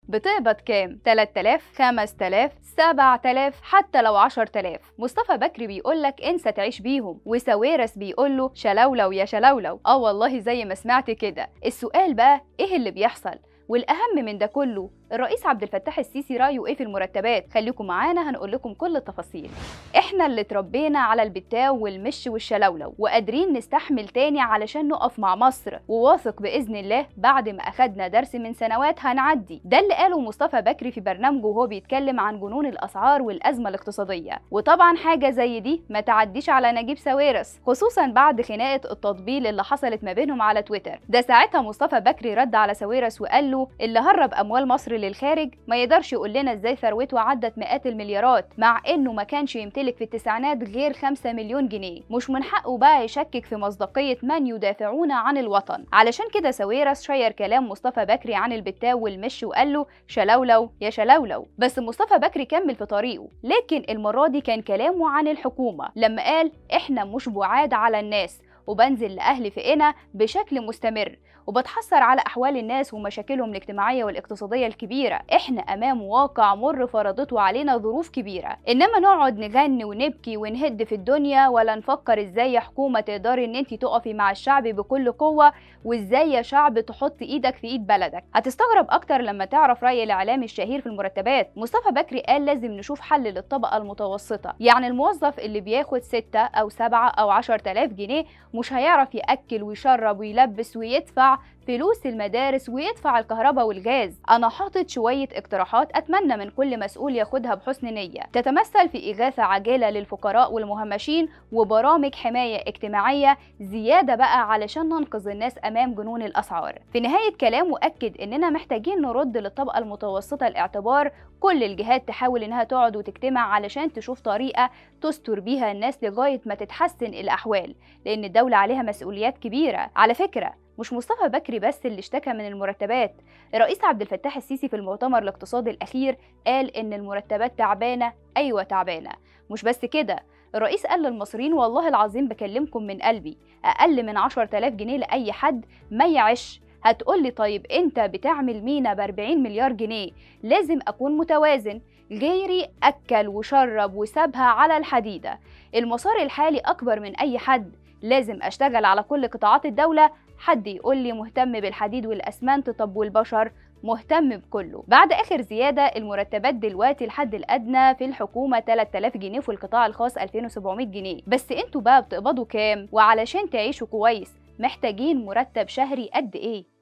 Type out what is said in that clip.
بتقبض كام 3000 5000 7000 حتى لو 10000 مصطفى بكري بيقولك انسى تعيش بيهم وساويرس بيقوله شلولو يا شلولو اه والله زي ما سمعت كده السؤال بقى ايه اللي بيحصل والاهم من ده كله الرئيس عبد الفتاح السيسي رايه ايه في المرتبات خليكم معانا هنقول لكم كل التفاصيل احنا اللي اتربينا على البتاو والمش والشلولو وقادرين نستحمل تاني علشان نقف مع مصر وواثق باذن الله بعد ما اخدنا درس من سنوات هنعدي ده اللي قاله مصطفى بكري في برنامجه وهو بيتكلم عن جنون الاسعار والازمه الاقتصاديه وطبعا حاجه زي دي ما تعديش على نجيب ساويرس خصوصا بعد خناقه التطبيل اللي حصلت ما بينهم على تويتر ده ساعتها مصطفى بكري رد على ساويرس وقال له اللي هرب اموال مصر للخارج ما يقدرش يقول لنا ازاي ثروته عدت مئات المليارات مع انه ما كانش يمتلك في التسعينات غير 5 مليون جنيه مش من حقه بقى يشكك في مصداقيه من يدافعون عن الوطن علشان كده ساويرس شير كلام مصطفى بكري عن البتاو والمش وقال له شلولو يا شلولو بس مصطفى بكري كمل في طريقه لكن المره دي كان كلامه عن الحكومه لما قال احنا مش بعاد على الناس وبنزل لأهلي في قنا بشكل مستمر وبتحسر على أحوال الناس ومشاكلهم الاجتماعية والاقتصادية الكبيرة إحنا أمام واقع مر فرضته علينا ظروف كبيرة إنما نقعد نغني ونبكي ونهد في الدنيا ولا نفكر إزاي يا حكومة تقدري إن أنت تقفي مع الشعب بكل قوة وإزاي يا شعب تحط إيدك في إيد بلدك هتستغرب أكتر لما تعرف رأي الإعلامي الشهير في المرتبات مصطفى بكري قال لازم نشوف حل للطبقة المتوسطة يعني الموظف اللي بياخد 6 أو 7 أو 10000 جنيه مش هيعرف يأكل ويشرب ويلبس ويدفع فلوس المدارس ويدفع الكهرباء والغاز انا حاطط شويه اقتراحات اتمنى من كل مسؤول ياخدها بحسن نيه تتمثل في اغاثه عاجله للفقراء والمهمشين وبرامج حمايه اجتماعيه زياده بقى علشان ننقذ الناس امام جنون الاسعار في نهايه كلامه اكد اننا محتاجين نرد للطبقه المتوسطه الاعتبار كل الجهات تحاول انها تقعد وتجتمع علشان تشوف طريقه تستر بيها الناس لغايه ما تتحسن الاحوال لان الدوله عليها مسؤوليات كبيره على فكره مش مصطفى بكري بس اللي اشتكى من المرتبات الرئيس عبد الفتاح السيسي في المؤتمر الاقتصادي الأخير قال إن المرتبات تعبانة أيوة تعبانة مش بس كده الرئيس قال للمصريين والله العظيم بكلمكم من قلبي أقل من 10000 جنيه لأي حد ما يعيش هتقولي طيب انت بتعمل مينا ب 40 مليار جنيه لازم اكون متوازن غيري اكل وشرب وسابها على الحديده المسار الحالي اكبر من اي حد لازم اشتغل على كل قطاعات الدوله حد يقول لي مهتم بالحديد والاسمنت طب والبشر مهتم بكله بعد اخر زياده المرتبات دلوقتي الحد الادنى في الحكومه 3000 جنيه وفي القطاع الخاص 2700 جنيه بس انتوا بقى بتقبضوا كام وعلشان تعيشوا كويس محتاجين مرتب شهري قد ايه